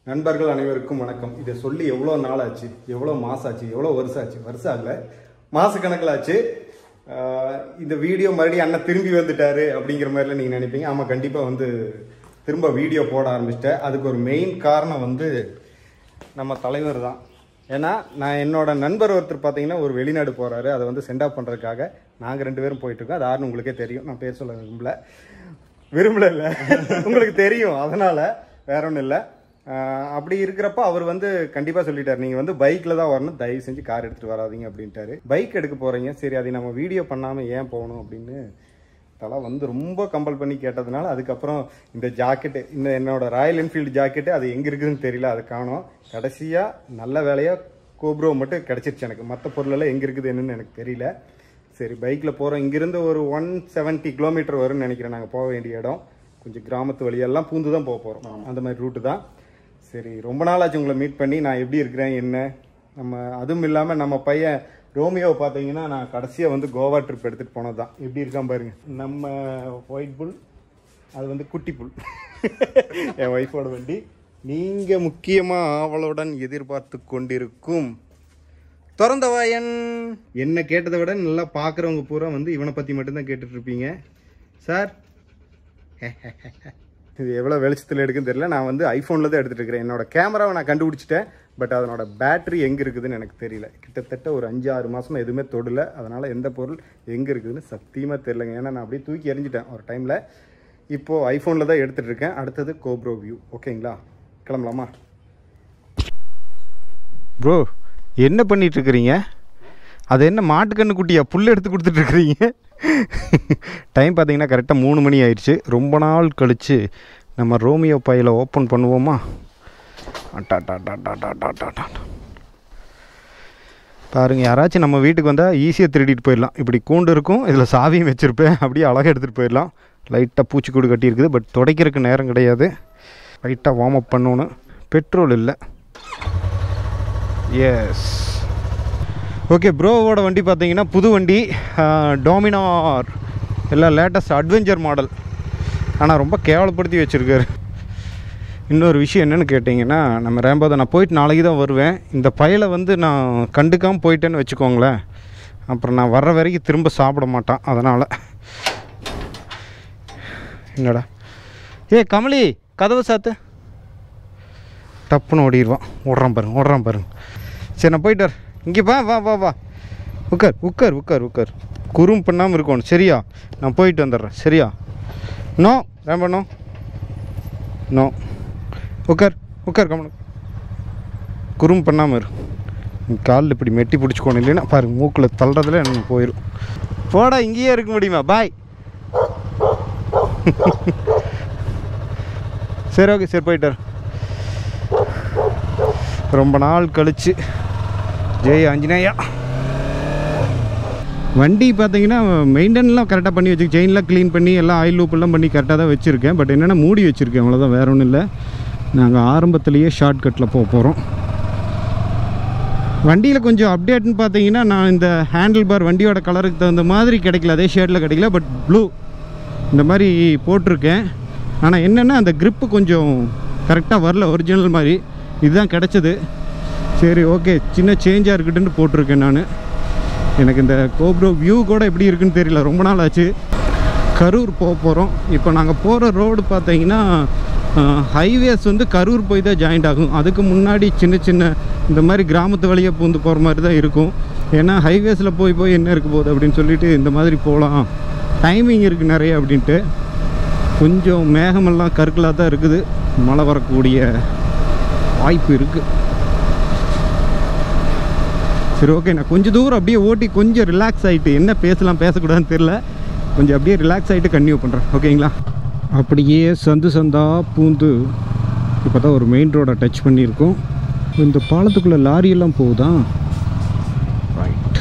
நண்பர்கள் அனைவருக்கும் வணக்கம் இதை சொல்லி எவ்வளோ நாள் ஆச்சு எவ்வளோ மாசம் ஆச்சு எவ்வளோ வருஷம் ஆச்சு வருஷம் ஆகல மாச கணக்கில் ஆச்சு ஆஹ் இந்த வீடியோ மறுபடியும் அண்ணன் திரும்பி வந்துட்டாரு அப்படிங்கிற மாதிரிலாம் நீங்கள் நினைப்பீங்க ஆமாம் கண்டிப்பாக வந்து திரும்ப வீடியோ போட ஆரம்பிச்சிட்டேன் அதுக்கு ஒரு மெயின் காரணம் வந்து நம்ம தலைவர் தான் ஏன்னா நான் என்னோட நண்பர் ஒருத்தர் பார்த்தீங்கன்னா ஒரு வெளிநாடு போகிறாரு அதை வந்து சென்ட் ஆஃப் பண்ணுறதுக்காக நாங்கள் ரெண்டு பேரும் போயிட்டுருக்கோம் அது யாருன்னு உங்களுக்கே தெரியும் நான் பேர் சொல்ல விரும்பல விரும்பல இல்லை உங்களுக்கு தெரியும் அதனால் வேற ஒன்றும் இல்லை அப்படி இருக்கிறப்ப அவர் வந்து கண்டிப்பாக சொல்லிட்டார் நீங்கள் வந்து பைக்கில் தான் வரணும் தயவு செஞ்சு கார் எடுத்துகிட்டு வராதீங்க அப்படின்ட்டாரு பைக் எடுக்க போகிறீங்க சரி அதை நம்ம வீடியோ பண்ணாமல் ஏன் போகணும் அப்படின்னு தலை வந்து ரொம்ப கம்பல் பண்ணி கேட்டதுனால அதுக்கப்புறம் இந்த ஜாக்கெட்டு இந்த என்னோட ராயல் என்ஃபீல்டு ஜாக்கெட்டு அது எங்கே இருக்குதுன்னு தெரியல அது காணோம் கடைசியாக நல்ல வேலையாக கோப்ரோ மட்டும் கிடச்சிருச்சு எனக்கு மற்ற பொருளெல்லாம் எங்கே இருக்குது என்னன்னு எனக்கு தெரியல சரி பைக்கில் போகிறோம் இங்கிருந்து ஒரு ஒன் செவன்ட்டி கிலோமீட்டர் வரும்னு நினைக்கிறேன் நாங்கள் போக வேண்டிய இடம் கொஞ்சம் கிராமத்து வழியெல்லாம் பூந்து தான் போக போகிறோம் அந்த மாதிரி ரூட்டு தான் சரி ரொம்ப நாள் ஆச்சு உங்களை மீட் பண்ணி நான் எப்படி இருக்கிறேன் என்ன நம்ம அதுவும் இல்லாமல் நம்ம பையன் ரோமியோவை பார்த்தீங்கன்னா நான் கடைசியாக வந்து கோவா ட்ரிப் எடுத்துகிட்டு போனது தான் எப்படி இருக்கான் பாருங்க நம்ம ஒயிட் புல் அது வந்து குட்டி புல் என் ஒய்ஃபோட வண்டி நீங்கள் முக்கியமாக ஆவலுடன் எதிர்பார்த்து கொண்டிருக்கும் திறந்த வாயன் என்ன கேட்டதை விட நல்லா பார்க்குறவங்க பூரா வந்து இவனை பற்றி மட்டும்தான் கேட்டுட்டு இருப்பீங்க சார் இது எவ்வளோ வெளிச்சத்தில் எடுக்குன்னு தெரியல நான் வந்து ஐஃபோனில் தான் எடுத்துகிட்டு இருக்கிறேன் என்னோட கேமராவை நான் கண்டுபிடிச்சிட்டேன் பட் அதனோட பேட்டரி எங்கே இருக்குதுன்னு எனக்கு தெரியல கிட்டத்தட்ட ஒரு அஞ்சு ஆறு மாதமாக எதுவுமே தொடல அதனால் எந்த பொருள் எங்கே இருக்குதுன்னு சத்தியமாக தெரியலங்க ஏன்னா நான் அப்படியே தூக்கி எறிஞ்சிட்டேன் ஒரு டைமில் இப்போது ஐஃபோனில் தான் எடுத்துகிட்டு இருக்கேன் அடுத்தது கோப்ரோ வியூ ஓகேங்களா கிளம்பலாமா ப்ரோ என்ன பண்ணிட்டு இருக்கிறீங்க அது என்ன மாட்டுக்கண்ணு குட்டியா புல் எடுத்து கொடுத்துட்டு இருக்கிறீங்க டைம் பார்த்தீங்கன்னா கரெக்டாக மூணு மணி ஆயிடுச்சு ரொம்ப நாள் கழித்து நம்ம ரோமியோ பையில் ஓப்பன் பண்ணுவோமா அட்டாட்டாட்டாட்டாட்டாட்டாட்டா பாருங்க யாராச்சும் நம்ம வீட்டுக்கு வந்தால் ஈஸியாக திருடிட்டு போயிடலாம் இப்படி கூண்டு இருக்கும் இதில் சாவியும் வச்சுருப்பேன் அப்படியே அழகாக எடுத்துகிட்டு போயிடலாம் லைட்டாக பூச்சிக்கூடு கட்டியிருக்குது பட் துடைக்கிறதுக்கு நேரம் கிடையாது லைட்டாக வார்ம் அப் பண்ணணும் பெட்ரோல் இல்லை எஸ் ஓகே ப்ரோவோட வண்டி பார்த்தீங்கன்னா புது வண்டி டோமினார் எல்லாம் லேட்டஸ்ட் அட்வென்ச்சர் மாடல் ஆனால் ரொம்ப கேவலப்படுத்தி வச்சுருக்காரு இன்னொரு விஷயம் என்னென்னு கேட்டிங்கன்னா நம்ம ரேம்போதை நான் போயிட்டு நாளைக்கு தான் வருவேன் இந்த பயலை வந்து நான் கண்டுக்காமல் போயிட்டேன்னு வச்சுக்கோங்களேன் அப்புறம் நான் வர்ற வரைக்கும் திரும்ப சாப்பிட மாட்டான் அதனால் என்னடா ஏ கமலி கதவை சாத்து டப்புன்னு ஓடிடுவான் ஓடுறான் பாருங்க ஓடுறான் பாருங்க சரி நான் போயிட்டார் இங்கே வா வா வா வா உட்கார் உட்கார் உட்கார் உட்கார் குறும் பண்ணாமல் இருக்கணும் சரியா நான் போயிட்டு வந்துடுறேன் சரியா நோ ரேம்பா நோ நோ உட்கார் உட்கார் கமனு குறும் பண்ணாமல் இரு நீ காலில் இப்படி மெட்டி பிடிச்சிக்கணும் இல்லைன்னா பாருங்க மூக்கில் தள்ளுறதுல எனக்கு போயிடும் போடா இங்கேயே இருக்க முடியுமா பாய் சரி ஓகே சரி போயிட்டார் ரொம்ப நாள் கழிச்சு ஜெய் ஆஞ்சநேயா வண்டி பார்த்தீங்கன்னா மெயின்டென்லாம் கரெக்டாக பண்ணி வச்சு செயின்லாம் க்ளீன் பண்ணி எல்லாம் ஆயில் லூப்பெல்லாம் பண்ணி கரெக்டாக தான் வச்சுருக்கேன் பட் என்னென்னா மூடி வச்சுருக்கேன் அவ்வளோதான் வேற ஒன்றும் இல்லை நாங்கள் ஆரம்பத்திலேயே ஷார்ட்கட்டில் போக போகிறோம் வண்டியில் கொஞ்சம் அப்டேட்னு பார்த்தீங்கன்னா நான் இந்த ஹேண்டில் பார் வண்டியோட கலருக்கு தகுந்த மாதிரி கிடைக்கல அதே ஷேடில் கிடைக்கல பட் ப்ளூ இந்த மாதிரி போட்டிருக்கேன் ஆனால் என்னென்னா அந்த grip கொஞ்சம் கரெக்டாக வரல ஒரிஜினல் மாதிரி இதுதான் கிடச்சது சரி ஓகே சின்ன சேஞ்சாக இருக்கட்டுன்னு போட்டிருக்கேன் நான் எனக்கு இந்த கோப்ரோ வியூ கூட எப்படி இருக்குன்னு தெரியல ரொம்ப நாள் ஆச்சு கரூர் போக போகிறோம் இப்போ நாங்கள் போகிற ரோடு பார்த்தீங்கன்னா ஹைவேஸ் வந்து கரூர் போய் தான் ஜாயிண்ட் ஆகும் அதுக்கு முன்னாடி சின்ன சின்ன இந்த மாதிரி கிராமத்து வழியாக பூந்து போகிற மாதிரி தான் இருக்கும் ஏன்னா ஹைவேஸில் போய் போய் என்ன இருக்க போகுது அப்படின்னு சொல்லிட்டு இந்த மாதிரி போகலாம் டைமிங் இருக்குது நிறைய அப்படின்ட்டு கொஞ்சம் மேகமெல்லாம் கருக்கலாக தான் இருக்குது மழை வரக்கூடிய வாய்ப்பு இருக்குது சரி ஓகே நான் கொஞ்சம் தூரம் அப்படியே ஓட்டி கொஞ்சம் ரிலாக்ஸ் ஆகிட்டு என்ன பேசலாம் பேசக்கூடாதுன்னு தெரில கொஞ்சம் அப்படியே ரிலாக்ஸ் ஆகிட்டு கன்டினியூ பண்ணுறேன் ஓகேங்களா அப்படியே சந்து சந்தா பூந்து இப்போ தான் ஒரு மெயின் ரோடை டச் பண்ணியிருக்கோம் இந்த பாலத்துக்குள்ளே லாரியெல்லாம் போகுதா ரைட்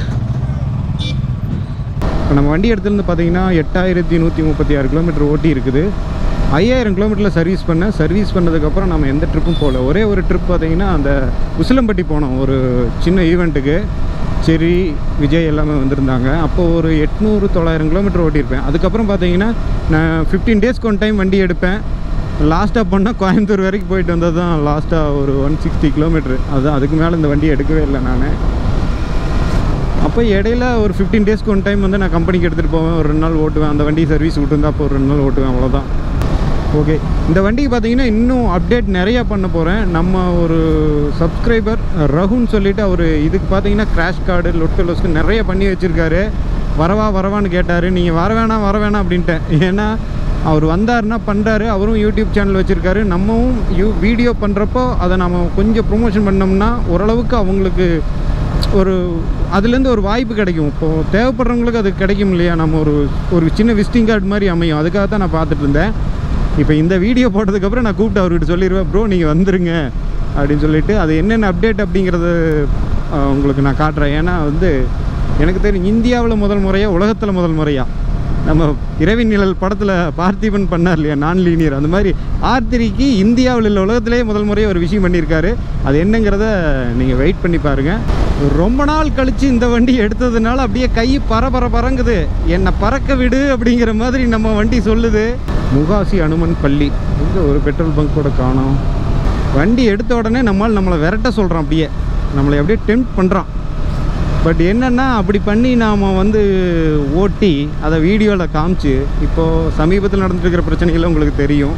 இப்போ நம்ம வண்டி இடத்துலேருந்து பார்த்தீங்கன்னா எட்டாயிரத்தி நூற்றி முப்பத்தி ஆறு கிலோமீட்டர் ஓட்டி இருக்குது ஐயாயிரம் கிலோமீட்டரில் சர்வீஸ் பண்ணேன் சர்வீஸ் பண்ணதுக்கப்புறம் நம்ம எந்த ட்ரிப்பும் போகல ஒரே ஒரு ட்ரிப் பார்த்தீங்கன்னா அந்த உசிலம்பட்டி போனோம் ஒரு சின்ன ஈவெண்ட்டுக்கு சரி விஜய் எல்லாமே வந்திருந்தாங்க அப்போ ஒரு எட்நூறு தொள்ளாயிரம் கிலோமீட்டர் ஓட்டியிருப்பேன் அதுக்கப்புறம் பார்த்தீங்கன்னா நான் ஃபிஃப்டீன் டேஸ்க்கு ஒன் டைம் வண்டி எடுப்பேன் லாஸ்ட்டாக பண்ணால் கோயம்புத்தூர் வரைக்கும் போயிட்டு வந்தது தான் லாஸ்ட்டாக ஒரு ஒன் சிக்ஸ்டி கிலோமீட்ரு அதுதான் அதுக்கு மேலே இந்த வண்டி எடுக்கவே இல்லை நான் அப்போ இடையில ஒரு ஃபிஃப்டீன் டேஸ்க்கு ஒன் டைம் வந்து நான் கம்பெனிக்கு எடுத்துகிட்டு போவேன் ஒரு ரெண்டு நாள் ஓட்டுவேன் அந்த வண்டி சர்வீஸ் விட்டுருந்தா அப்போ ஒரு ரெண்டு நாள் ஓட்டுவேன் அவ்வளோதான் ஓகே இந்த வண்டிக்கு பார்த்தீங்கன்னா இன்னும் அப்டேட் நிறையா பண்ண போகிறேன் நம்ம ஒரு சப்ஸ்கிரைபர் ரகுன்னு சொல்லிட்டு அவர் இதுக்கு பார்த்தீங்கன்னா கிராஷ் கார்டு லொட்டலோஸ்க்கு நிறைய பண்ணி வச்சுருக்காரு வரவா வரவான்னு கேட்டார் நீங்கள் வர வேணாம் வர வேணாம் அப்படின்ட்டேன் ஏன்னா அவர் வந்தாருன்னா பண்ணுறாரு அவரும் யூடியூப் சேனல் வச்சுருக்காரு நம்மவும் யூ வீடியோ பண்ணுறப்போ அதை நம்ம கொஞ்சம் ப்ரொமோஷன் பண்ணோம்னா ஓரளவுக்கு அவங்களுக்கு ஒரு அதுலேருந்து ஒரு வாய்ப்பு கிடைக்கும் இப்போது தேவைப்படுறவங்களுக்கு அது கிடைக்கும் இல்லையா நம்ம ஒரு ஒரு சின்ன விசிட்டிங் கார்டு மாதிரி அமையும் அதுக்காக தான் நான் பார்த்துட்டு இருந்தேன் இப்போ இந்த வீடியோ போட்டதுக்கப்புறம் நான் கூப்பிட்டு அவர்கிட்ட சொல்லிடுவேன் ப்ரோ நீங்கள் வந்துருங்க அப்படின்னு சொல்லிட்டு அது என்னென்ன அப்டேட் அப்படிங்கிறது அஹ், உங்களுக்கு நான் காட்டுறேன் ஏன்னா வந்து எனக்கு தெரியும் இந்தியாவில் முதல் முறையாக உலகத்தில் முதல் முறையாக நம்ம இரவின் நிழல் படத்தில் பார்த்திபன் பண்ணார் இல்லையா நான் லீனியர் அந்த மாதிரி ஆர்த்திரிக்கு இந்தியாவில் உள்ள உலகத்திலே முதல் முறையாக ஒரு விஷயம் பண்ணியிருக்காரு அது என்னங்கிறத நீங்கள் வெயிட் பண்ணி பாருங்கள் ரொம்ப நாள் கழித்து இந்த வண்டி எடுத்ததுனால அப்படியே கை பர பர பறங்குது என்னை பறக்க விடு அப்படிங்கிற மாதிரி நம்ம வண்டி சொல்லுது முகாசி அனுமன் பள்ளி இங்கே ஒரு பெட்ரோல் பங்க் கூட காணோம் வண்டி எடுத்த உடனே நம்மால் நம்மளை விரட்ட சொல்கிறான் அப்படியே நம்மளை அப்படியே டெம்ப் பண்ணுறான் பட் என்னென்னா அப்படி பண்ணி நாம் வந்து ஓட்டி அதை வீடியோவில் காமிச்சு இப்போது சமீபத்தில் நடந்துருக்கிற பிரச்சனைகள் உங்களுக்கு தெரியும்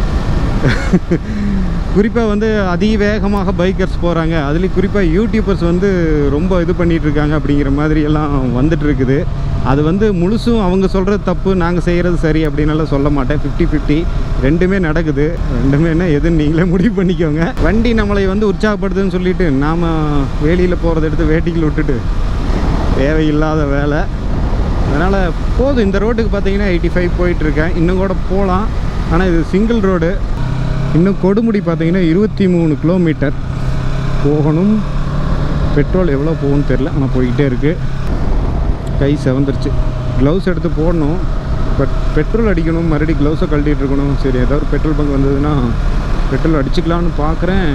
குறிப்பாக வந்து அதிவேகமாக பைக்கர்ஸ் போகிறாங்க அதுலேயும் குறிப்பாக யூடியூபர்ஸ் வந்து ரொம்ப இது பண்ணிகிட்டு இருக்காங்க அப்படிங்கிற மாதிரி எல்லாம் வந்துட்டு இருக்குது அது வந்து முழுசும் அவங்க சொல்கிறது தப்பு நாங்கள் செய்கிறது சரி அப்படின்னலாம் சொல்ல மாட்டேன் ஃபிஃப்டி ஃபிஃப்டி ரெண்டுமே நடக்குது ரெண்டுமே என்ன எதுன்னு நீங்களே முடிவு பண்ணிக்கோங்க வண்டி நம்மளை வந்து உற்சாகப்படுதுன்னு சொல்லிட்டு நாம் வேலியில் போகிறத எடுத்து வேட்டிக்கில் விட்டுட்டு தேவையில்லாத வேலை அதனால் போதும் இந்த ரோட்டுக்கு பார்த்தீங்கன்னா எயிட்டி ஃபைவ் போயிட்டுருக்கேன் இன்னும் கூட போகலாம் ஆனால் இது சிங்கிள் ரோடு இன்னும் கொடுமுடி பார்த்தீங்கன்னா இருபத்தி மூணு கிலோமீட்டர் போகணும் பெட்ரோல் எவ்வளோ போகும்னு தெரில ஆனால் போய்கிட்டே இருக்குது கை செவந்துருச்சு க்ளவுஸ் எடுத்து போடணும் பட் பெட்ரோல் அடிக்கணும் மறுபடியும் க்ளவுஸை கழட்டிட்டு இருக்கணும் சரி ஏதாவது ஒரு பெட்ரோல் பங்க் வந்ததுன்னா பெட்ரோல் அடிச்சுக்கலாம்னு பார்க்குறேன்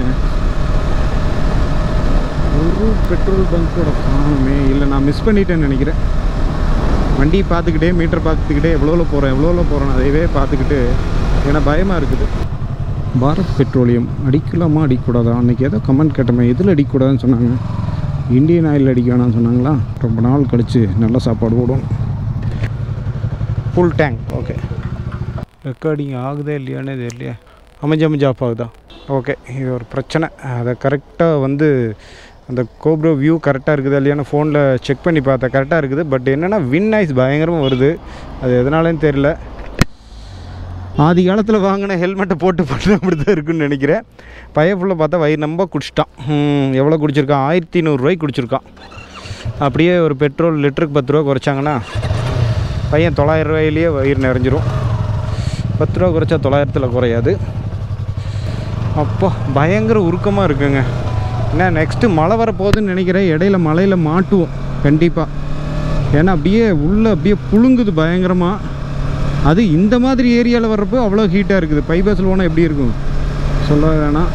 ஒரு பெட்ரோல் பங்க்கோட காணுமே இல்லை நான் மிஸ் பண்ணிட்டேன்னு நினைக்கிறேன் வண்டி பார்த்துக்கிட்டே மீட்டர் பார்த்துக்கிட்டே எவ்வளோ போகிறேன் எவ்வளோ போகிறேன் அதையவே பார்த்துக்கிட்டு ஏன்னா பயமாக இருக்குது பாரத் பெட்ரோலியம் அடிக்கலாமா அடிக்கக்கூடாதா அன்றைக்கி ஏதோ கமெண்ட் கேட்டோமே எதில் அடிக்கக்கூடாதுன்னு சொன்னாங்க இந்தியன் ஆயில் அடிக்க வேணாம்னு சொன்னாங்களா ரொம்ப நாள் கழித்து நல்ல சாப்பாடு போடும் ஃபுல் டேங்க் ஓகே ரெக்கார்டிங் ஆகுதா இல்லையானே தெரியலையா அமைஞ்சு அமைஞ்சு ஆஃப் ஆகுதா ஓகே இது ஒரு பிரச்சனை அதை கரெக்டாக வந்து அந்த கோப்ரோ வியூ கரெக்டாக இருக்குதா இல்லையான்னு ஃபோனில் செக் பண்ணி பார்த்தேன் கரெக்டாக இருக்குது பட் என்னென்னா வின் நாய்ஸ் பயங்கரமாக வருது அது எதனாலன்னு தெரியல ஆதி காலத்தில் வாங்கின ஹெல்மெட்டை போட்டு பண்ண அப்படி தான் இருக்குன்னு நினைக்கிறேன் பையன் ஃபுல்லாக பார்த்தா வயிறு நம்ப குடிச்சிட்டான் ஹம், எவ்வளோ குடிச்சிருக்கான் ஆயிரத்தி நூறுரூவாய்க்கு குடிச்சிருக்கான் அப்படியே ஒரு பெட்ரோல் லிட்டருக்கு பத்து ரூபா குறைச்சாங்கன்னா பையன் தொள்ளாயிரம் ரூபாயிலேயே வயிறு நிறைஞ்சிரும் பத்து ரூபா குறைச்சா தொள்ளாயிரத்தில் குறையாது அப்பா பயங்கர உருக்கமாக இருக்குங்க என்ன நெக்ஸ்ட்டு மழை வரப்போகுதுன்னு நினைக்கிறேன் இடையில மழையில் மாட்டுவோம் கண்டிப்பாக ஏன்னா அப்படியே உள்ளே அப்படியே புழுங்குது பயங்கரமாக அது இந்த மாதிரி ஏரியாவில் வர்றப்போ அவ்வளோ ஹீட்டாக இருக்குது பை பஸ்ஸில் போனால் எப்படி இருக்கும் சொல்ல வேணாம்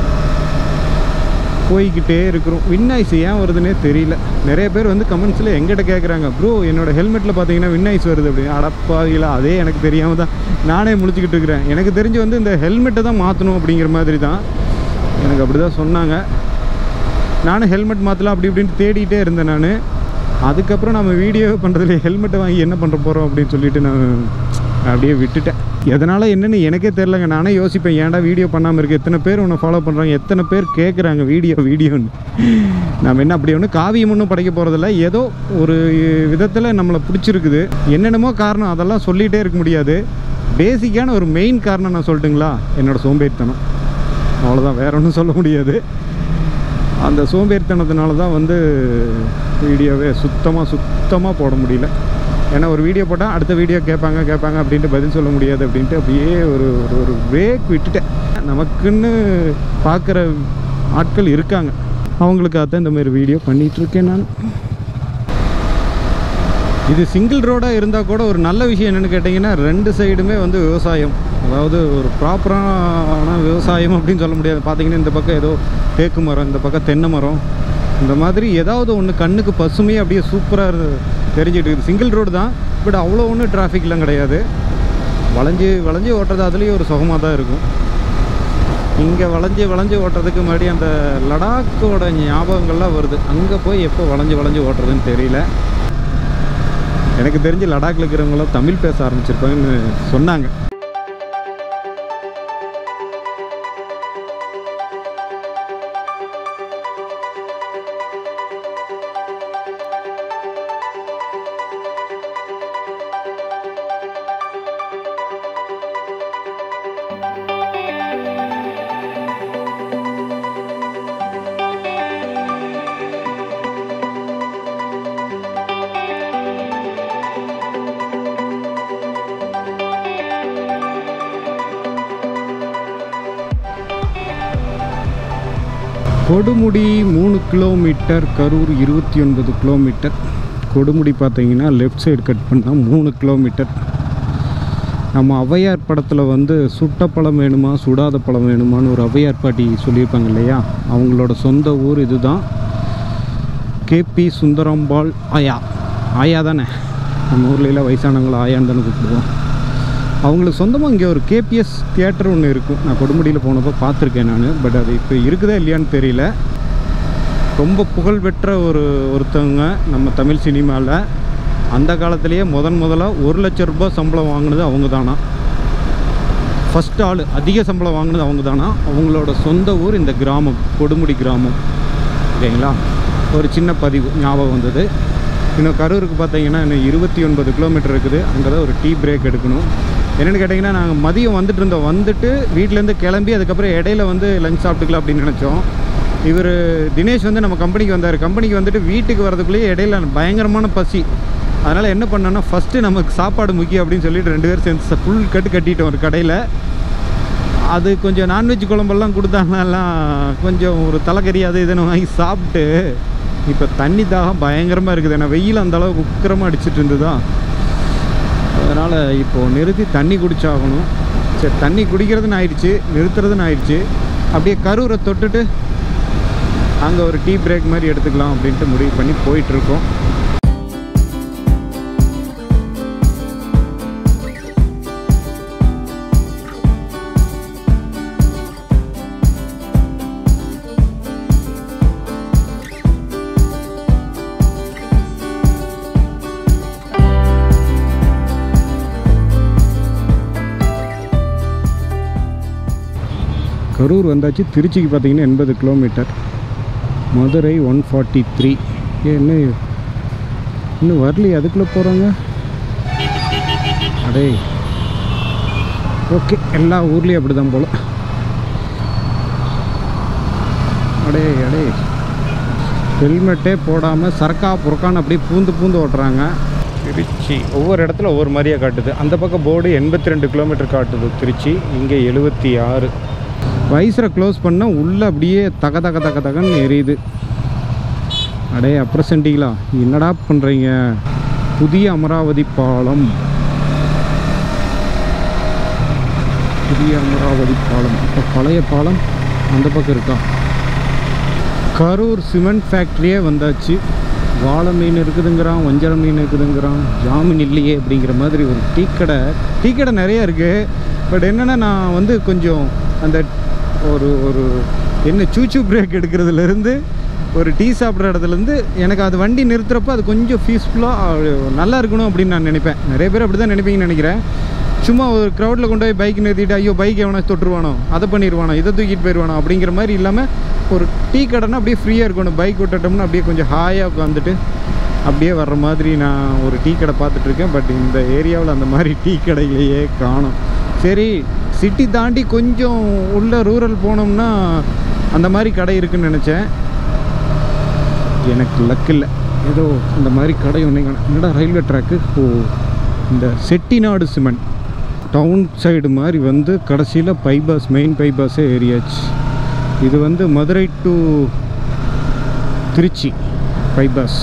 போய்கிட்டே இருக்கிறோம் வின்னாய்ஸ் ஏன் வருதுன்னே தெரியல நிறைய பேர் வந்து கமெண்ட்ஸில் எங்கிட்ட கேட்குறாங்க ப்ரோ என்னோட ஹெல்மெட்டில் பார்த்தீங்கன்னா வின்னாய்ஸ் வருது அப்படின்னு அடப்பாவில அதே எனக்கு தெரியாமல் தான் நானே முழிச்சுக்கிட்டு இருக்கிறேன் எனக்கு தெரிஞ்சு வந்து இந்த ஹெல்மெட்டை தான் மாற்றணும் அப்படிங்கிற மாதிரி தான் எனக்கு அப்படி தான் சொன்னாங்க நானும் ஹெல்மெட் மாற்றலாம் அப்படி இப்படின்னு தேடிட்டே இருந்தேன் நான் அதுக்கப்புறம் நம்ம வீடியோ பண்ணுறதுல ஹெல்மெட்டை வாங்கி என்ன பண்ணுற போகிறோம் அப்படின்னு சொல்லிட்டு நான் அப்படியே விட்டுட்டேன் எதனால் என்னன்னு எனக்கே தெரிலங்க நானே யோசிப்பேன் ஏன்டா வீடியோ பண்ணாமல் இருக்கு எத்தனை பேர் உன்னை ஃபாலோ பண்ணுறாங்க எத்தனை பேர் கேட்குறாங்க வீடியோ வீடியோன்னு நம்ம என்ன அப்படி ஒன்றும் காவியம் ஒன்றும் படைக்க போகிறதில்ல ஏதோ ஒரு விதத்தில் நம்மளை பிடிச்சிருக்குது என்னென்னமோ காரணம் அதெல்லாம் சொல்லிகிட்டே இருக்க முடியாது பேசிக்கான ஒரு மெயின் காரணம் நான் சொல்லட்டுங்களா என்னோடய சோம்பேறித்தனம் அவ்வளோதான் வேற ஒன்றும் சொல்ல முடியாது அந்த சோம்பேறித்தனத்தினால தான் வந்து வீடியோவே சுத்தமாக சுத்தமாக போட முடியல ஏன்னா ஒரு வீடியோ போட்டால் அடுத்த வீடியோ கேட்பாங்க கேட்பாங்க அப்படின்ட்டு பதில் சொல்ல முடியாது அப்படின்ட்டு அப்படியே ஒரு ஒரு ஒரு பிரேக் விட்டுட்டேன் நமக்குன்னு பார்க்குற ஆட்கள் இருக்காங்க அவங்களுக்காக தான் இந்த மாதிரி வீடியோ பண்ணிகிட்ருக்கேன் நான் இது சிங்கிள் ரோடாக இருந்தால் கூட ஒரு நல்ல விஷயம் என்னென்னு கேட்டிங்கன்னா ரெண்டு சைடுமே வந்து விவசாயம் அதாவது ஒரு ப்ராப்பரான விவசாயம் அப்படின்னு சொல்ல முடியாது பார்த்தீங்கன்னா இந்த பக்கம் ஏதோ தேக்கு மரம் இந்த பக்கம் தென்னை மரம் இந்த மாதிரி ஏதாவது ஒன்று கண்ணுக்கு பசுமையாக அப்படியே சூப்பராக தெரிஞ்சிட்டு இருக்குது சிங்கிள் ரோடு தான் பட் அவ்வளோ ஒன்றும் டிராஃபிக்லாம் கிடையாது வளைஞ்சு வளைஞ்சு ஓட்டுறது அதுலேயும் ஒரு சுகமாக தான் இருக்கும் இங்கே வளைஞ்சு வளைஞ்சு ஓட்டுறதுக்கு முன்னாடி அந்த லடாக்கோட ஞாபகங்கள்லாம் வருது அங்கே போய் எப்போ வளைஞ்சு வளைஞ்சு ஓட்டுறதுன்னு தெரியல எனக்கு தெரிஞ்சு லடாக்கில் இருக்கிறவங்களாம் தமிழ் பேச ஆரம்பிச்சிருப்பாங்கன்னு சொன்னாங்க கொடுமுடி மூணு கிலோமீட்டர் கரூர் இருபத்தி ஒன்பது கிலோமீட்டர் கொடுமுடி பார்த்தீங்கன்னா லெஃப்ட் சைடு கட் பண்ணால் மூணு கிலோமீட்டர் நம்ம ஔவையார் படத்தில் வந்து சுட்ட பழம் வேணுமா சுடாத பழம் வேணுமான்னு ஒரு ஔவையார் பாட்டி சொல்லியிருப்பாங்க இல்லையா அவங்களோட சொந்த ஊர் இதுதான் கேபி சுந்தரம்பாள் ஆயா ஆயா தானே நம்ம ஊர்லலாம் வயசானவங்களை ஆயான்னு தானே கூப்பிடுவோம் அவங்களுக்கு சொந்தமாக இங்கே ஒரு கேபிஎஸ் தியேட்டர் ஒன்று இருக்கும் நான் கொடுமுடியில் போனப்போ பார்த்துருக்கேன் நான் பட் அது இப்போ இருக்குதா இல்லையான்னு தெரியல ரொம்ப புகழ்பெற்ற ஒரு ஒருத்தவங்க நம்ம தமிழ் சினிமாவில் அந்த காலத்திலேயே முதன் முதலாக ஒரு லட்ச ரூபாய் சம்பளம் வாங்கினது அவங்க தானா ஃபஸ்ட் ஆள் அதிக சம்பளம் வாங்கினது அவங்க தானா அவங்களோட சொந்த ஊர் இந்த கிராமம் கொடுமுடி கிராமம் ஓகேங்களா ஒரு சின்ன பதிவு ஞாபகம் வந்தது இன்னும் கரூருக்கு பார்த்தீங்கன்னா இன்னும் இருபத்தி ஒன்பது கிலோமீட்டர் இருக்குது அங்கே தான் ஒரு டீ பிரேக் எடுக்கணும் என்னென்னு கேட்டிங்கன்னா நாங்கள் மதியம் வந்துட்டு இருந்தோம் வந்துட்டு வீட்டிலேருந்து கிளம்பி அதுக்கப்புறம் இடையில வந்து லஞ்ச் சாப்பிட்டுக்கலாம் அப்படின்னு நினச்சோம் இவர் தினேஷ் வந்து நம்ம கம்பெனிக்கு வந்தார் கம்பெனிக்கு வந்துட்டு வீட்டுக்கு வரதுக்குள்ளேயே இடையில பயங்கரமான பசி அதனால் என்ன பண்ணோன்னா ஃபஸ்ட்டு நமக்கு சாப்பாடு முக்கியம் அப்படின்னு சொல்லிட்டு ரெண்டு பேரும் சேர்ந்து ஃபுல் கட்டு கட்டிட்டோம் ஒரு கடையில் அது கொஞ்சம் நான்வெஜ் குழம்பெல்லாம் கொடுத்தாங்கலாம் கொஞ்சம் ஒரு தலைக்கறி அது இதுன்னு வாங்கி சாப்பிட்டு இப்போ தண்ணி தாகம் பயங்கரமாக இருக்குது ஏன்னா வெயில் அந்த அளவுக்கு உக்கிரமாக அடிச்சிட்டு இருந்ததா அதனால் இப்போது நிறுத்தி தண்ணி குடிச்சாகணும் சரி தண்ணி குடிக்கிறதுன்னு ஆயிடுச்சு நிறுத்துறதுன்னு ஆயிடுச்சு அப்படியே கரூரை தொட்டுட்டு அங்கே ஒரு டீ பிரேக் மாதிரி எடுத்துக்கலாம் அப்படின்ட்டு முடிவு பண்ணி போயிட்டுருக்கோம் கரூர் வந்தாச்சு திருச்சிக்கு பார்த்தீங்கன்னா எண்பது kilometre Madurai one forty three ஏன் என்ன இன்னும் வரலையே அதுக்குள்ளே போகிறாங்க அடே ஓகே எல்லா ஊர்லேயும் அப்படி தான் போல அடே அடே ஹெல்மெட்டே போடாமல் சரக்கா புறக்கான்னு அப்படியே பூந்து பூந்து ஓட்டுறாங்க திருச்சி ஒவ்வொரு இடத்துல ஒவ்வொரு மாதிரியாக காட்டுது அந்த பக்கம் போர்டு எண்பத்தி ரெண்டு கிலோமீட்டர் காட்டுது திருச்சி இங்கே எழுபத்தி ஆறு வைசரை க்ளோஸ் பண்ணால் உள்ளே அப்படியே தக தக தக தகன்னு எரியுது அடே அப்புறம் சென்டிங்களா என்னடா பண்ணுறீங்க புதிய அமராவதி பாலம் புதிய அமராவதி பாலம் இப்போ பழைய பாலம் அந்த பக்கம் இருக்கா கரூர் சிமெண்ட் ஃபேக்ட்ரியே வந்தாச்சு வாழை மீன் இருக்குதுங்கிறான் வஞ்சரம் மீன் இருக்குதுங்கிறான் ஜாமீன் இல்லையே அப்படிங்கிற மாதிரி ஒரு டீ கடை டீ கடை நிறைய இருக்குது பட் என்னென்னா நான் வந்து கொஞ்சம் அந்த ஒரு ஒரு என்ன சூச்சு பிரேக் எடுக்கிறதுலேருந்து ஒரு டீ சாப்பிட்ற இடத்துலேருந்து எனக்கு அது வண்டி நிறுத்துறப்ப அது கொஞ்சம் பீஸ்ஃபுல்லாக நல்லா இருக்கணும் அப்படின்னு நான் நினைப்பேன் நிறைய பேர் அப்படி தான் நினைப்பீங்கன்னு நினைக்கிறேன் சும்மா ஒரு க்ரௌடில் கொண்டு போய் பைக் நிறுத்திட்டு ஐயோ பைக் எவனா தொட்டுருவானோ அதை பண்ணிடுவானோ இதை தூக்கிட்டு போயிடுவானோ அப்படிங்கிற மாதிரி இல்லாமல் ஒரு டீ கடைனா அப்படியே ஃப்ரீயாக இருக்கணும் பைக் விட்டுட்டோம்னா அப்படியே கொஞ்சம் ஹாயாக உட்காந்துட்டு அப்படியே வர்ற மாதிரி நான் ஒரு டீ கடை பார்த்துட்ருக்கேன் பட் இந்த ஏரியாவில் அந்த மாதிரி டீ கடையிலேயே காணும் சரி சிட்டி தாண்டி கொஞ்சம் உள்ள ரூரல் போனோம்னா அந்த மாதிரி கடை இருக்குன்னு நினச்சேன் எனக்கு லக் இல்லை ஏதோ இந்த மாதிரி கடை ஒன்றே என்னடா ரயில்வே ட்ராக்கு ஓ இந்த செட்டிநாடு சிமெண்ட் டவுன் சைடு மாதிரி வந்து கடைசியில் பைபாஸ் மெயின் பைபாஸே ஏரியாச்சு இது வந்து மதுரை டு திருச்சி பைபாஸ்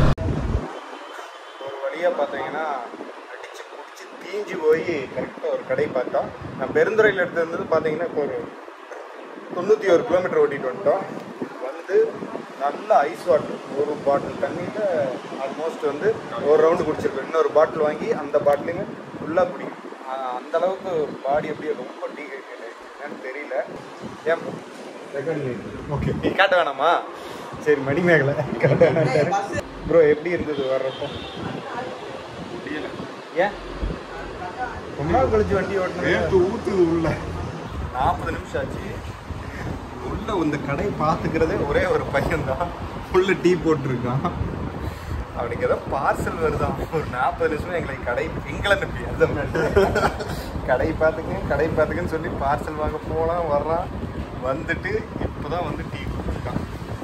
ஒரு வழியாக பார்த்தீங்கன்னா அடிச்சு பிடிச்சி தீஞ்சு போய் கரெக்டாக ஒரு கடை பார்த்தோம் நான் பெருந்துறையில் எடுத்து இருந்தது பார்த்தீங்கன்னா இப்போ ஒரு தொண்ணூற்றி ஒரு கிலோமீட்டர் ஓட்டிட்டு வந்துட்டோம் வந்து நல்ல ஐஸ் வாட்டர் ஒரு பாட்டில் தண்ணியில் ஆல்மோஸ்ட் வந்து ஒரு ரவுண்டு குடிச்சிருக்கோம் இன்னொரு பாட்டில் வாங்கி அந்த பாட்டிலுங்க ஃபுல்லாக குடிக்கும் அஹ் அந்த அளவுக்கு பாடி அப்படியே ரொம்ப டீஹைட்ரேட் என்னன்னு தெரியல ஏன் ஓகே நீ காட்ட வேணாமா சரி மணிமேகலை காட்ட வேணாம் ப்ரோ எப்படி இருந்தது வர்றப்போ முடியல ஏன் ரொம்ப நாள் கழிச்சு வண்டி ஓட்டணும் வேர்த்து ஊத்துது உள்ள நாற்பது நிமிஷம் ஆச்சு உள்ள இந்த கடை பார்த்துக்கிறதே ஒரே ஒரு பையன் தான் உள்ள டீ போட்டிருக்கான் அவனுக்கு ஏதோ பார்சல் வருதான் ஒரு நாற்பது நிமிஷம் எங்களை கடை எங்களை நம்பி அந்த கடை பார்த்துக்க கடை பார்த்துக்கன்னு சொல்லி பார்சல் வாங்க போனான் வர்றான் வந்துட்டு இப்போதான் வந்து டீ கொடுத்துருக்கான்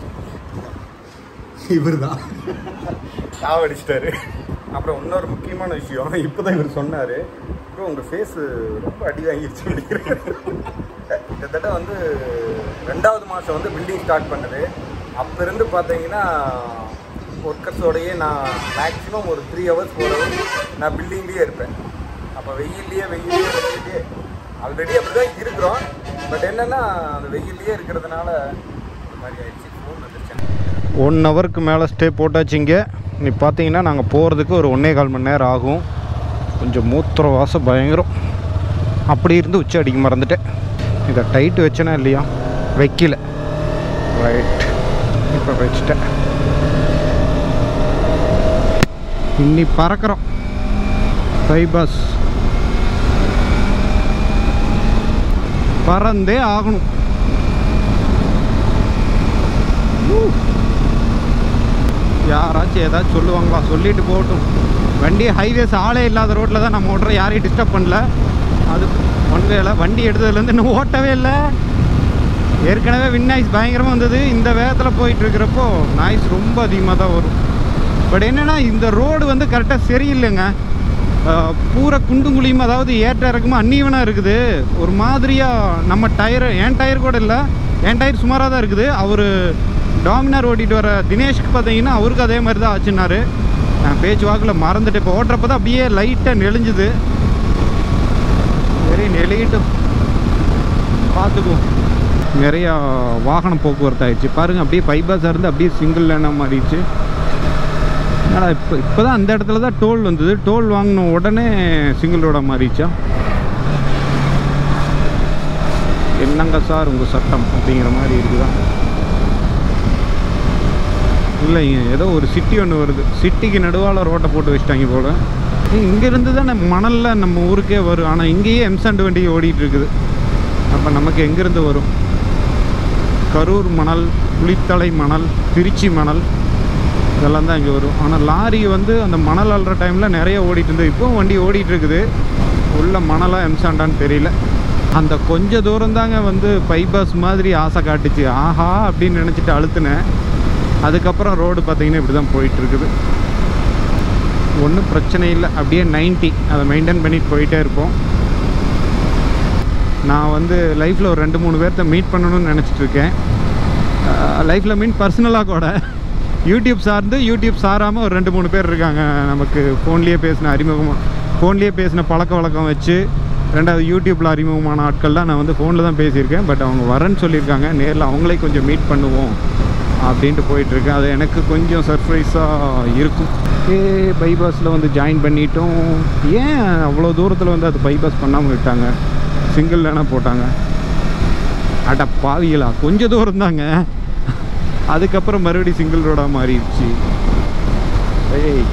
இவர் தான் சாவடிச்சிட்டாரு அப்புறம் இன்னொரு முக்கியமான விஷயம் இப்போதான் இவர் சொன்னார் ப்ரோ உங்கள் ஃபேஸு ரொம்ப அடி வாங்கிருச்சு நினைக்கிறேன் கிட்டத்தட்ட வந்து ரெண்டாவது மாதம் வந்து பில்டிங் ஸ்டார்ட் பண்ணுது அப்போ இருந்து பார்த்தீங்கன்னா ஒர்க்கர்ஸோடையே நான் மேக்ஸிமம் ஒரு த்ரீ ஹவர்ஸ் ஃபோர் ஹவர்ஸ் நான் பில்டிங்லேயே இருப்பேன் அப்போ வெயில்லையே வெயிலே வெயிலே ஆல்ரெடி அப்படி தான் இருக்கிறோம் பட் என்னென்னா அந்த வெயில்லையே இருக்கிறதுனால இந்த மாதிரி ஆயிடுச்சு ஃபோன் வந்துருச்சு ஒன் ஹவருக்கு மேலே ஸ்டே போட்டாச்சு இங்கே நீ பார்த்தீங்கன்னா நாங்கள் போகிறதுக்கு ஒரு ஒன்றே கால் மணி நேரம் ஆகும் கொஞ்சம் மூத்திர வாசம் பயங்கரம் அப்படி இருந்து உச்சி அடிக்க மறந்துட்டேன் இதை டைட் வச்சேனா இல்லையா வைக்கல ரைட் இப்போ வச்சுட்டேன் இன்னி பறக்கிறோம் பை பஸ் பறந்தே ஆகணும் யாராச்சும் ஏதாச்சும் சொல்லுவாங்களா சொல்லிட்டு போகட்டும் வண்டி ஹைவேஸ் ஆளே இல்லாத ரோட்டில் தான் நம்ம ஓட்டுற யாரையும் டிஸ்டர்ப் பண்ணல அது ஒன் வேல வண்டி எடுத்ததுலேருந்து இன்னும் ஓட்டவே இல்லை ஏற்கனவே வின் நாய்ஸ் பயங்கரமாக வந்தது இந்த வேகத்தில் போயிட்டு இருக்கிறப்போ நாய்ஸ் ரொம்ப அதிகமாக தான் வரும் பட் என்னென்னா இந்த ரோடு வந்து கரெக்டாக சரியில்லைங்க அஹ், பூரா குண்டும் குழியும் அதாவது ஏற்ற இறக்கமாக அன்னீவனாக இருக்குது ஒரு மாதிரியாக நம்ம டயர் என் டயர் கூட இல்லை என் டயர் சுமாராக தான் இருக்குது அவர் டாமினார் ஓட்டிட்டு வர தினேஷ்க்கு பார்த்தீங்கன்னா அவருக்கு அதே மாதிரி தான் ஆச்சுன்னாரு நான் பேச்சு வாக்கில் மறந்துட்டு இப்போ ஓட்டுறப்ப தான் அப்படியே லைட்டாக நெளிஞ்சுது சரி நெளியிட்டும் பார்த்துக்குவோம் நிறையா வாகன போக்குவரத்து ஆயிடுச்சு பாருங்கள் அப்படியே பைபாஸாக இருந்து அப்படியே சிங்கிள் லேனாக மாறிடுச்சு என்னடா இப்போ இப்போ தான் அந்த இடத்துல தான் டோல் வந்தது டோல் வாங்கின உடனே சிங்கிள் ரோடாக மாறிடுச்சா என்னங்க சார் உங்கள் சட்டம் அப்படிங்கிற மாதிரி இருக்குதா இல்லைங்க ஏதோ ஒரு சிட்டி ஒன்று வருது சிட்டிக்கு நடுவால் ரோட்டை போட்டு வச்சிட்டாங்க போல இங்கேருந்து தான் மணலில் நம்ம ஊருக்கே வரும் ஆனால் இங்கேயே எம்சாண்டு வண்டி ஓடிட்டு இருக்குது அப்போ நமக்கு எங்கேருந்து வரும் கரூர் மணல் புளித்தலை மணல் திருச்சி மணல் இதெல்லாம் தான் இங்கே வரும் ஆனால் லாரி வந்து அந்த மணல் அள்ளுற டைமில் நிறைய ஓடிட்டு இருந்தது இப்போவும் வண்டி ஓடிட்டு இருக்குது உள்ள மணலாக எம்சாண்டான்னு தெரியல அந்த கொஞ்ச தூரம் தாங்க வந்து பைபாஸ் மாதிரி ஆசை காட்டுச்சு ஆஹா அப்படின்னு நினச்சிட்டு அழுத்துனேன் அதுக்கப்புறம் ரோடு பார்த்தீங்கன்னா இப்படி தான் போயிட்டு இருக்குது ஒன்றும் பிரச்சனை இல்லை அப்படியே 90 அதை மெயின்டைன் பண்ணிட்டு போயிட்டே இருப்போம் நான் வந்து லைஃப்பில் ஒரு ரெண்டு மூணு பேர்த்த மீட் பண்ணணும்னு நினச்சிட்டு இருக்கேன் லைஃப்பில் மீன் பர்சனலாக கூட யூடியூப் சார்ந்து யூடியூப் சாராமல் ஒரு ரெண்டு மூணு பேர் இருக்காங்க நமக்கு ஃபோன்லேயே பேசின அறிமுகமாக ஃபோன்லேயே பேசின பழக்க வழக்கம் வச்சு ரெண்டாவது யூடியூப்பில் அறிமுகமான ஆட்கள்லாம் நான் வந்து ஃபோனில் தான் பேசியிருக்கேன் பட் அவங்க வரேன்னு சொல்லியிருக்காங்க நேரில் அவங்களே கொஞ்சம் மீட் பண்ணுவோம் அப்படின்ட்டு போயிட்டுருக்கேன் அது எனக்கு கொஞ்சம் சர்ப்ரைஸாக இருக்கும் ஏ பைபாஸில் வந்து ஜாயின் பண்ணிட்டோம் ஏன் அவ்வளோ தூரத்தில் வந்து அது பைபாஸ் பண்ணாமல் விட்டாங்க சிங்கிள் லேனாக போட்டாங்க அட பாவிகளா கொஞ்சம் தூரம் தாங்க அதுக்கப்புறம் மறுபடியும் சிங்கிள் ரோடாக மாறிடுச்சு ஏய்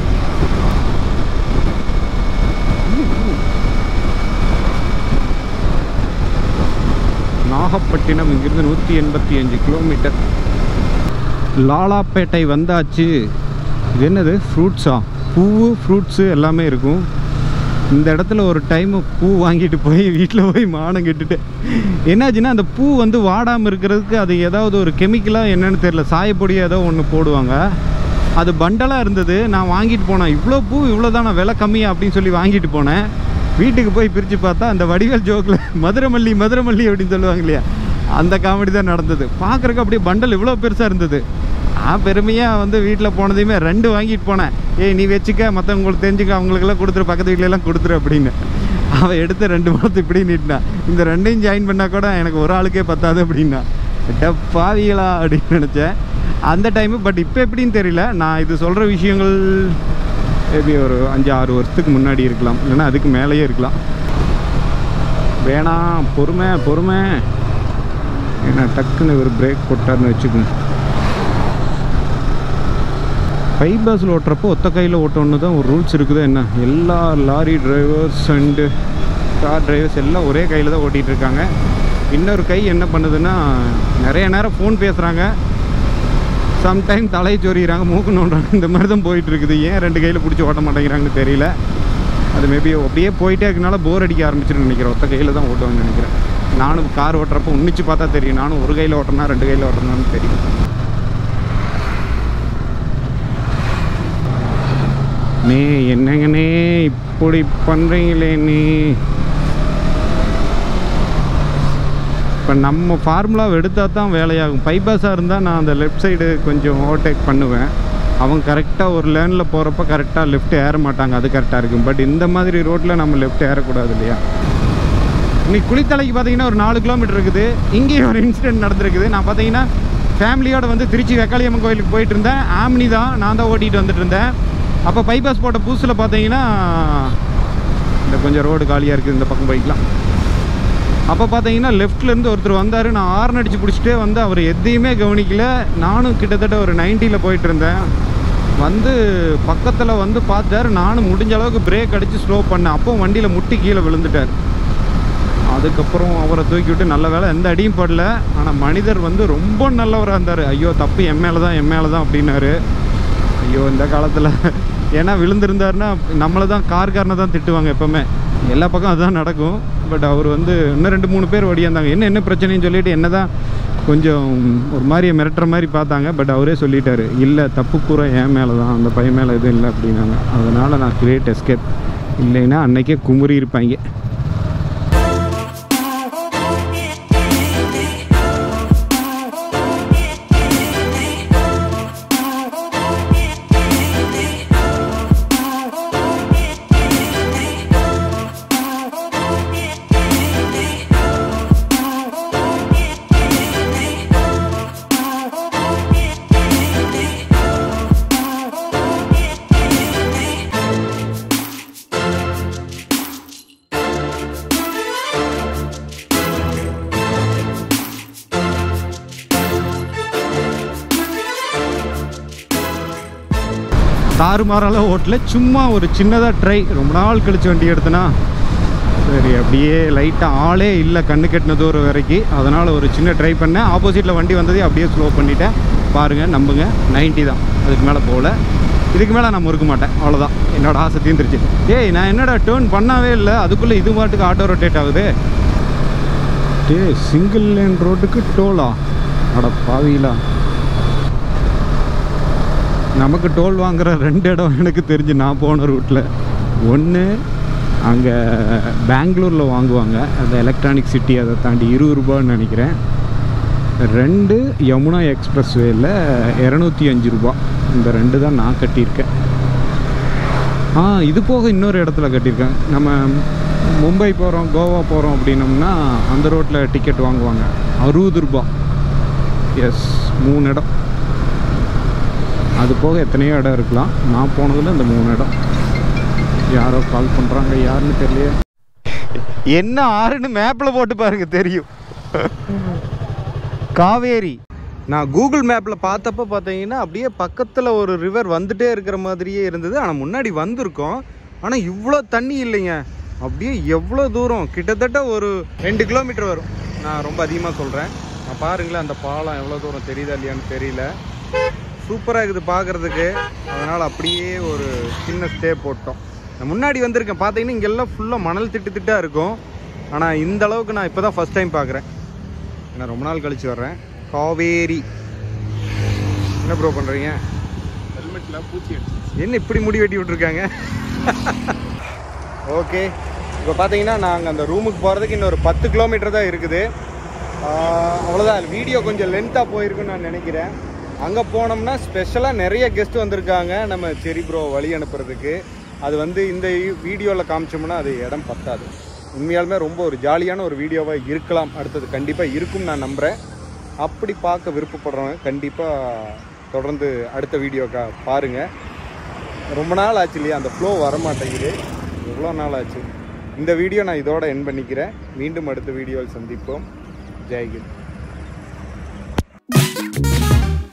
நாகப்பட்டினம் இங்கிருந்து நூற்றி எண்பத்தி அஞ்சு கிலோமீட்டர் லாலாப்பேட்டை வந்தாச்சு இது என்னது ஃப்ரூட்ஸா பூவு ஃப்ரூட்ஸு எல்லாமே இருக்கும் இந்த இடத்துல ஒரு டைம் பூ வாங்கிட்டு போய் வீட்டில் போய் மானம் கெட்டுட்டு என்னாச்சுன்னா அந்த பூ வந்து வாடாமல் இருக்கிறதுக்கு அது ஏதாவது ஒரு கெமிக்கலாக என்னன்னு தெரியல சாயப்பொடி ஏதோ ஒன்று போடுவாங்க அது பண்டலாக இருந்தது நான் வாங்கிட்டு போனேன் இவ்வளோ பூ இவ்வளோ தானே விலை கம்மியா அப்படின்னு சொல்லி வாங்கிட்டு போனேன் வீட்டுக்கு போய் பிரித்து பார்த்தா அந்த வடிவேல் ஜோக்கில் மதுரமல்லி மதுரமல்லி அப்படின்னு சொல்லுவாங்க இல்லையா அந்த காமெடி தான் நடந்தது பார்க்குறக்கு அப்படியே பண்டல் இவ்வளோ பெருசாக இருந்தது நான் பெருமையாக வந்து வீட்டில் போனதையுமே ரெண்டு வாங்கிட்டு போனேன் ஏய் நீ வச்சுக்க மற்றவங்களுக்கு தெரிஞ்சுக்க அவங்களுக்கெல்லாம் கொடுத்துரு பக்கத்து வீட்லலாம் கொடுத்துரு அப்படின்னு அவன் எடுத்த ரெண்டு மாதத்து இப்படி நீட்டினான் இந்த ரெண்டையும் ஜாயின் பண்ணால் கூட எனக்கு ஒரு ஆளுக்கே பத்தாது அப்படின்னா "அட பாவிகளா அப்படின்னு நினச்சேன் அந்த டைமு பட் இப்போ எப்படின்னு தெரியல நான் இது சொல்கிற விஷயங்கள் மேபி ஒரு அஞ்சு ஆறு வருஷத்துக்கு முன்னாடி இருக்கலாம் இல்லைன்னா அதுக்கு மேலேயே இருக்கலாம் வேணாம் பொறுமை பொறுமை ஏன்னா டக்குன்னு ஒரு பிரேக் போட்டார்னு வச்சுக்கோங்க ஃபை பஸ்ஸில் ஓட்டுறப்போ ஒத்த கையில் ஓட்டணுன்னு தான் ஒரு ரூல்ஸ் இருக்குது என்ன எல்லா lorry drivers and car drivers எல்லாம் ஒரே கையில் தான் ஓட்டிகிட்டு இருக்காங்க இன்னொரு கை என்ன பண்ணுதுன்னா நிறைய நேரம் ஃபோன் பேசுகிறாங்க சம்டைம் தலையை சொறிகிறாங்க மூக்கு நோண்டுறாங்க இந்த மாதிரி தான் போயிட்டு இருக்குது ஏன் ரெண்டு கையில் பிடிச்சி ஓட்ட மாட்டேங்கிறாங்கன்னு தெரியல அது மேபி அப்படியே போயிட்டே இருக்கனால போர் அடிக்க ஆரம்பிச்சிருன்னு நினைக்கிறேன் ஒத்த கையில் தான் ஓட்டுவாங்கன்னு நினைக்கிறேன் நானும் கார் ஓட்டுறப்போ உன்னிச்சு பார்த்தா தெரியும் நானும் ஒரு கையில் ஓட்டுறேன்னா ரெண்டு கையில் ஓட்டுறேன்னு தெரியும் நீ என்னங்கண்ணே இப்படி பண்ணுறீங்களே நீ இப்போ நம்ம ஃபார்முலாவை எடுத்தால் தான் வேலையாகும் பைபாஸாக இருந்தால் நான் அந்த லெஃப்ட் சைடு கொஞ்சம் ஓவர்டேக் பண்ணுவேன் அவங்க கரெக்டாக ஒரு லேனில் போகிறப்ப கரெக்டாக லெஃப்ட் ஏற மாட்டாங்க அது கரெக்டாக இருக்கும் பட் இந்த மாதிரி ரோட்டில் நம்ம லெஃப்ட் ஏறக்கூடாது இல்லையா இன்னைக்கு குளித்தலைக்கு பார்த்தீங்கன்னா ஒரு நாலு கிலோமீட்டர் இருக்குது இங்கேயும் ஒரு இன்சிடென்ட் நடந்திருக்குது நான் பார்த்தீங்கன்னா ஃபேமிலியோட வந்து திருச்சி வெக்காளியம்மன் கோயிலுக்கு போயிட்டு இருந்தேன் ஆம்னி தான் நான் தான் ஓட்டிகிட்டு வந்துட்டு இருந்தேன் அப்போ பைபாஸ் போட்ட புதுசில் பார்த்தீங்கன்னா இந்த கொஞ்சம் ரோடு காலியாக இருக்குது இந்த பக்கம் போய்க்கலாம் அப்போ பார்த்தீங்கன்னா லெஃப்ட்லேருந்து ஒருத்தர் வந்தார் நான் ஆர்ன் அடித்து பிடிச்சிட்டே வந்து அவர் எதையுமே கவனிக்கல நானும் கிட்டத்தட்ட ஒரு நைன்ட்டியில் போயிட்டு இருந்தேன் வந்து பக்கத்தில் வந்து பார்த்தாரு நானும் முடிஞ்ச அளவுக்கு பிரேக் அடித்து ஸ்லோ பண்ணேன் அப்போ வண்டியில் முட்டி கீழே விழுந்துட்டார் அதுக்கப்புறம் அவரை தூக்கி விட்டு நல்ல வேலை எந்த அடியும் படல ஆனால் மனிதர் வந்து ரொம்ப நல்லவராக இருந்தார் ஐயோ தப்பு என் மேலே தான் என் மேலே தான் அப்படின்னாரு ஐயோ இந்த காலத்தில் ஏன்னா விழுந்திருந்தாருன்னா நம்மளை தான் கார்காரனை தான் திட்டுவாங்க எப்போவுமே எல்லா பக்கம் அதுதான் நடக்கும் பட் அவர் வந்து இன்னும் ரெண்டு மூணு பேர் ஓடியாந்தாங்க என்ன என்ன பிரச்சனைன்னு சொல்லிட்டு என்ன தான் கொஞ்சம் ஒரு மாதிரி மிரட்டுற மாதிரி பார்த்தாங்க பட் அவரே சொல்லிட்டாரு இல்லை தப்பு கூற என் மேலே தான் அந்த பையன் மேலே எதுவும் இல்லை அப்படின்னாங்க அதனால் நான் கிரேட் எஸ்கேப் இல்லைன்னா அன்னைக்கே குமுறி இருப்பாங்க தாறுமாறெல்லாம் ஓட்டல சும்மா ஒரு சின்னதாக ட்ரை ரொம்ப நாள் கழிச்சு வண்டி எடுத்தனா சரி அப்படியே லைட்டாக ஆளே இல்லை கண்ணு கெட்டின தூரம் வரைக்கும் அதனால் ஒரு சின்ன ட்ரை பண்ணேன் ஆப்போசிட்டில் வண்டி வந்ததே அப்படியே ஸ்லோ பண்ணிட்டேன் பாருங்கள் நம்புங்க 90 தான் அதுக்கு மேலே போகல இதுக்கு மேலே நான் முறுக்க மாட்டேன் அவ்வளோதான் என்னோட ஆசை தீர்ந்துருச்சு ஏய் நான் என்னடா டேர்ன் பண்ணவே இல்லை அதுக்குள்ளே இது பாட்டுக்கு ஆட்டோ ரொட்டேட் ஆகுது டே சிங்கிள் லேன் ரோட்டுக்கு டோலா அட பாவிலா நமக்கு டோல் வாங்குற ரெண்டு இடம் எனக்கு தெரிஞ்சு நான் போன ரூட்டில் ஒன்று அங்கே பெங்களூரில் வாங்குவாங்க அந்த எலக்ட்ரானிக் சிட்டி அதை தாண்டி இருபது ரூபான்னு நினைக்கிறேன் ரெண்டு யமுனா எக்ஸ்பிரஸ் வேல இரநூத்தி அஞ்சு ரூபா இந்த ரெண்டு தான் நான் கட்டியிருக்கேன் ஆ இது போக இன்னொரு இடத்துல கட்டியிருக்கேன் நம்ம மும்பை போகிறோம் கோவா போகிறோம் அப்படின்னம்னா அந்த ரோட்டில் டிக்கெட் வாங்குவாங்க அறுபது ரூபா எஸ் மூணு இடம் அது போக எத்தனையோ இடம் இருக்கலாம் நான் போனதில் இந்த மூணு இடம் யாரோ கால் பண்ணுறாங்க யாருன்னு தெரியல என்ன ஆறுன்னு மேப்பில் போட்டு பாருங்க தெரியும் காவேரி நான் கூகுள் மேப்பில் பார்த்தப்ப பார்த்தீங்கன்னா அப்படியே பக்கத்தில் ஒரு ரிவர் வந்துட்டே இருக்கிற மாதிரியே இருந்தது ஆனால் முன்னாடி வந்திருக்கோம் ஆனால் இவ்வளோ தண்ணி இல்லைங்க அப்படியே எவ்வளோ தூரம் கிட்டத்தட்ட ஒரு ரெண்டு கிலோமீட்டர் வரும் நான் ரொம்ப அதிகமாக சொல்கிறேன் நான் பாருங்களேன் அந்த பாலம் எவ்வளோ தூரம் தெரியுதா இல்லையான்னு தெரியல சூப்பராக இருக்குது பார்க்குறதுக்கு அதனால் அப்படியே ஒரு சின்ன ஸ்டே போட்டோம் நான் முன்னாடி வந்திருக்கேன் பார்த்தீங்கன்னா இங்கெல்லாம் ஃபுல்லாக மணல் திட்டு திட்டாக இருக்கும் ஆனால் இந்த அளவுக்கு நான் இப்போ தான் ஃபஸ்ட் டைம் பார்க்குறேன் நான் ரொம்ப நாள் கழிச்சு வர்றேன் காவேரி என்ன ப்ரோ பண்ணுறீங்க ஹெல்மெட்ல பூச்சி அடிச்சு என்ன இப்படி முடி வெட்டி விட்டுருக்காங்க ஓகே இப்போ பார்த்தீங்கன்னா நாங்கள் அந்த ரூமுக்கு போகிறதுக்கு இன்னொரு பத்து கிலோமீட்டர் தான் இருக்குது ஆஹ் அவ்வளோதான் வீடியோ கொஞ்சம் லென்த்தாக போயிருக்குன்னு நான் நினைக்கிறேன் அங்கே போனோம்னா ஸ்பெஷலாக நிறைய கெஸ்ட் வந்திருக்காங்க நம்ம சரி ப்ரோ வழி அனுப்புறதுக்கு அது வந்து இந்த வீடியோவில் காமிச்சோம்னா அது இடம் பத்தாது உண்மையாலுமே ரொம்ப ஒரு ஜாலியான ஒரு வீடியோவாக இருக்கலாம் அடுத்தது கண்டிப்பாக இருக்கும் நான் நம்புகிறேன் அப்படி பார்க்க விருப்பப்படுறவங்க கண்டிப்பாக தொடர்ந்து அடுத்த வீடியோக்கா பாருங்கள் ரொம்ப நாள் ஆச்சு இல்லையா அந்த ஃப்ளோ வரமாட்டேங்குது எவ்வளோ நாள் ஆச்சு இந்த வீடியோ நான் இதோட என் பண்ணிக்கிறேன் மீண்டும் அடுத்த வீடியோவில் சந்திப்போம் ஜெய்ஹிந்த்